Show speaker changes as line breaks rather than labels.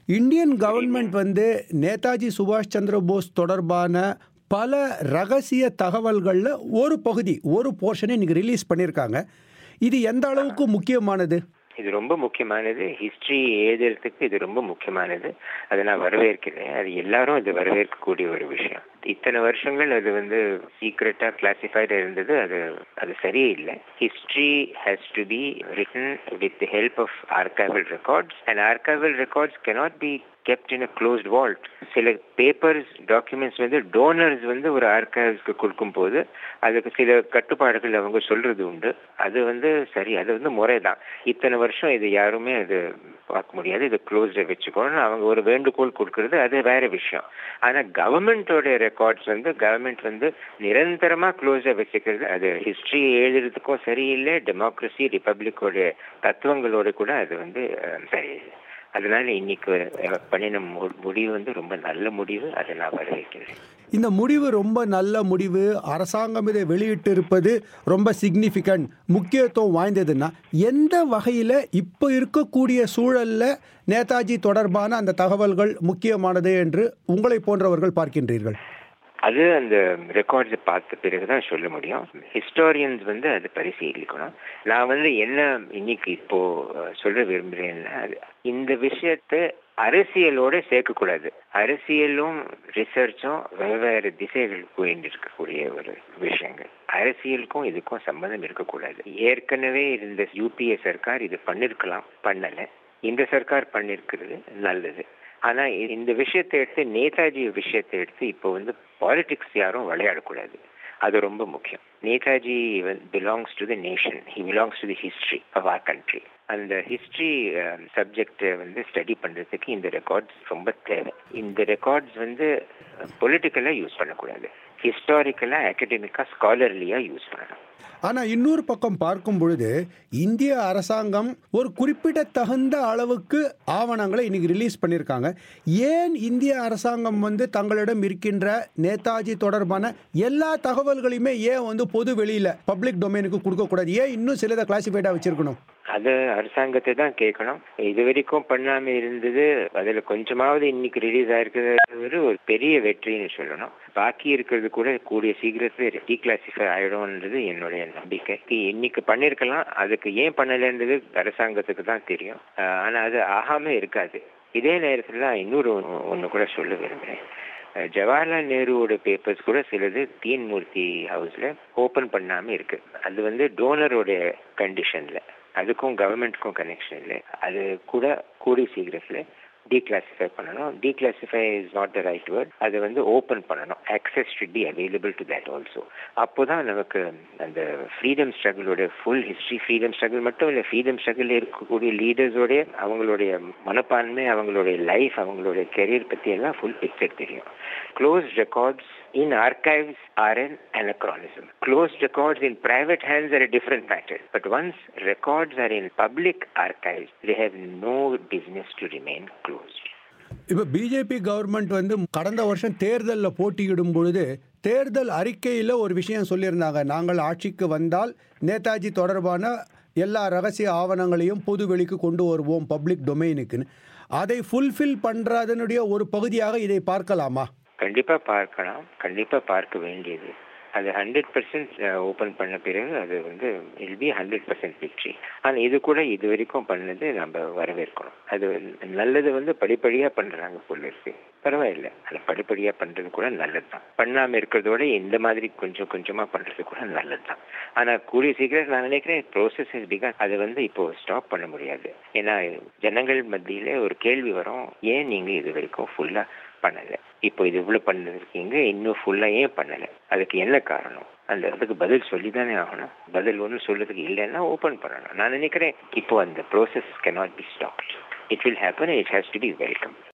Indian government வந்து நேதாஜி சுபாஷ் சந்திர போஸ் தொடர்பான பல ரகசிய தகவல்களில் ஒரு பகுதி ஒரு போர்ஷனை இன்னைக்கு ரிலீஸ் பண்ணியிருக்காங்க இது எந்த அளவுக்கு முக்கியமானது
இது ரொம்ப முக்கியமானது ஹிஸ்டரி எழுதுறதுக்கு இது ரொம்ப முக்கியமானது அதை நான் வரவேற்கிறேன் அது எல்லாரும் இது வரவேற்கக்கூடிய ஒரு விஷயம் இத்தனை வருஷங்கள் அது வந்து சீக்ரெட்டா கிளாசிஃபைடு இருந்தது அது அது சரியே இல்லை history has to be written with the help of archival records and archival records cannot be kept in a closed vault சில பேப்பர்ஸ் டாக்குமெண்ட்ஸ் வந்து டோனர்ஸ் வந்து ஒரு ஆர்கைவ்ஸ்க்கு கொடுக்கும் போது அதுக்கு சில கட்டுப்பாடுகள் அவங்க சொல்றது உண்டு அது வந்து சரி அது வந்து முறை தான் இத்தனை வருஷம் இது யாருமே அது பார்க்க முடியாது இது க்ளோஸ்ட வச்சுக்கணும் அவங்க ஒரு வேண்டுகோள் கொடுக்கறது அது வேற விஷயம் ஆனா கவர்மெண்டோட ரெக்கார்ட்ஸ் வந்து கவர்மெண்ட் வந்து நிரந்தரமா க்ளோஸ்ட வச்சுக்கிறது அது ஹிஸ்டரி எழுதுறதுக்கும் சரியில்லை டெமோக்ரஸி ரிப்பப்ளிக்கோட தத்துவங்களோட கூட அது வந்து சரியில்லை அதனால இன்னைக்கு பண்ணின முடிவு வந்து ரொம்ப நல்ல முடிவு அதை நான் வரவேற்கிறேன்
இந்த முடிவு ரொம்ப நல்ல முடிவு அரசாங்கம் இதை வெளியிட்டு இருப்பது ரொம்ப சிக்னிஃபிகண்ட் முக்கியத்துவம் வாய்ந்ததுன்னா எந்த வகையில் இப்போ இருக்கக்கூடிய சூழலில் நேதாஜி தொடர்பான அந்த தகவல்கள் முக்கியமானது என்று உங்களை போன்றவர்கள் பார்க்கின்றீர்கள்
அது அந்த ரெக்கார்ட்ஸை பார்த்த பிறகுதான் சொல்ல முடியும் ஹிஸ்டோரியன்ஸ் வந்து அது பரிசீலிக்கணும் நான் வந்து என்ன இன்னைக்கு இப்போ சொல்ல விரும்புறேன்னா இந்த விஷயத்தை அரசியலோட சேர்க்கக்கூடாது அரசியலும் ரிசர்ச்சும் வெவ்வேறு திசைகள் போயிட்டு இருக்கக்கூடிய ஒரு விஷயங்கள் அரசியலுக்கும் இதுக்கும் சம்பந்தம் இருக்கக்கூடாது ஏற்கனவே இருந்த யூபிஏ சர்க்கார் இது பண்ணிருக்கலாம் பண்ணல இந்த சர்க்கார் பண்ணிருக்கிறது நல்லது ஆனா இந்த விஷயத்தை எடுத்து நேதாஜி விஷயத்தை எடுத்து இப்போ வந்து பாலிடிக்ஸ் யாரும் விளையாடக்கூடாது அது ரொம்ப முக்கியம் Netaji belongs to the nation he belongs to the history of our country அந்த ஹிஸ்டரி சப்ஜெக்டை வந்து ஸ்டடி பண்றதுக்கு இந்த ரெக்கார்ட்ஸ் ரொம்ப தேவை இந்த ரெக்கார்ட்ஸ் வந்து பொலிட்டிக்கலாக யூஸ் பண்ணக்கூடாது ஹிஸ்டாரிக்கலாக அகடமிக்காக ஸ்காலர்லியாக யூஸ் பண்ணணும்
ஆனால் இன்னொரு பக்கம் பார்க்கும் பொழுது இந்திய அரசாங்கம் ஒரு குறிப்பிடத்தகுந்த அளவுக்கு ஆவணங்களை இன்னைக்கு ரிலீஸ் பண்ணியிருக்காங்க ஏன் இந்திய அரசாங்கம் வந்து தங்களிடம் இருக்கின்ற நேதாஜி தொடர்பான எல்லா தகவல்களையுமே ஏன் வந்து பொது வெளியில் பப்ளிக் டொமைனுக்கு கொடுக்கக்கூடாது ஏன் இன்னும் சிலதை கிளாசிஃபைடாக வச்சிருக்கணும்
அது அரசாங்கத்தை தான் கேட்கணும் இது வரைக்கும் பண்ணாம இருந்தது அதுல கொஞ்சமாவது இன்னைக்கு ரிலீஸ் ஆயிருக்கிறது ஒரு பெரிய வெற்றின்னு சொல்லணும் பாக்கி இருக்கிறது கூட கூடிய சீக்கிரத்துல டீக்ளாசிஃபை ஆயிடும்ன்றது என்னுடைய நம்பிக்கை இன்னைக்கு பண்ணிருக்கலாம் அதுக்கு ஏன் பண்ணலன்றது அரசாங்கத்துக்கு தான் தெரியும் ஆனா அது ஆகாம இருக்காது இதே நேரத்துல இன்னொரு ஒண்ணு கூட சொல்ல விரும்புறேன் ஜவஹர்லால் நேருவோட பேப்பர்ஸ் கூட சிலது தீன்மூர்த்தி ஹவுஸ்ல ஓபன் பண்ணாம இருக்கு அது வந்து டோனரோட கண்டிஷன்ல அதுக்கும் கவர்மெண்ட்டுக்கும் கனெக்ஷன் இல்லை அது கூட கூடிய சீக்கிரத்தில் டீக்ளாசிஃபை பண்ணணும் declassify is not the right word அது வந்து ஓப்பன் பண்ணணும் access should be available to that also அப்போ தான் நமக்கு அந்த ஃப்ரீடம் ஸ்ட்ரகிளோட ஃபுல் ஹிஸ்ட்ரி ஃப்ரீடம் ஸ்ட்ரகிள் மட்டும் இல்லை ஃப்ரீடம் ஸ்ட்ரகிள் இருக்கக்கூடிய லீடர்ஸோடைய அவங்களுடைய மனப்பான்மை அவங்களுடைய லைஃப் அவங்களுடைய கெரியர் பற்றி எல்லாம் ஃபுல் பிக்சர் தெரியும் close records in archives are an anachronism. Closed records in private hands are a different matter. But once records are in public archives, they have no business to remain closed.
இப்போ BJP government வந்து கடந்த வருஷம் தேர்தலில் போட்டியிடும் பொழுது தேர்தல் அறிக்கையில் ஒரு விஷயம் சொல்லியிருந்தாங்க நாங்கள் ஆட்சிக்கு வந்தால் நேதாஜி தொடர்பான எல்லா ரகசிய ஆவணங்களையும் பொது வெளிக்கு கொண்டு வருவோம் பப்ளிக் டொமைனுக்குன்னு அதை ஃபுல்ஃபில் பண்ணுறதனுடைய ஒரு பகுதியாக இதை பார்க்கலாமா
கண்டிப்பா பார்க்கலாம் கண்டிப்பா பார்க்க வேண்டியது அது ஹண்ட்ரட் பர்சன்ட் ஓப்பன் பண்ண பிறகு அது வந்து will be hundred percent victory ஆனால் இது கூட இது வரைக்கும் பண்ணது நம்ம வரவேற்கணும் அது நல்லது வந்து படிப்படியாக பண்ணுறாங்க போல இருக்கு பரவாயில்ல அது படிப்படியாக பண்ணுறது கூட நல்லது தான் பண்ணாமல் இருக்கிறதோட இந்த மாதிரி கொஞ்சம் கொஞ்சமாக பண்ணுறது கூட நல்லது தான் ஆனால் கூடிய சீக்கிரம் நான் நினைக்கிறேன் ப்ரோசஸ் இஸ் பிகாஸ் அதை வந்து இப்போ ஸ்டாப் பண்ண முடியாது ஏன்னா ஜனங்கள் மத்தியில் ஒரு கேள்வி வரும் ஏன் நீங்கள் இது வரைக்கும் ஃபுல்லாக பண்ணலை இப்போ இது இவ்வளோ பண்ணிருக்கீங்க இன்னும் ஃபுல்லாக ஏன் பண்ணலை அதுக்கு என்ன காரணம் அந்த அதுக்கு பதில் சொல்லி தானே ஆகணும் பதில் ஒன்றும் சொல்றதுக்கு இல்லைன்னா ஓப்பன் பண்ணணும் நான் நினைக்கிறேன் இப்போ அந்த process cannot be stopped it will happen it has to be welcome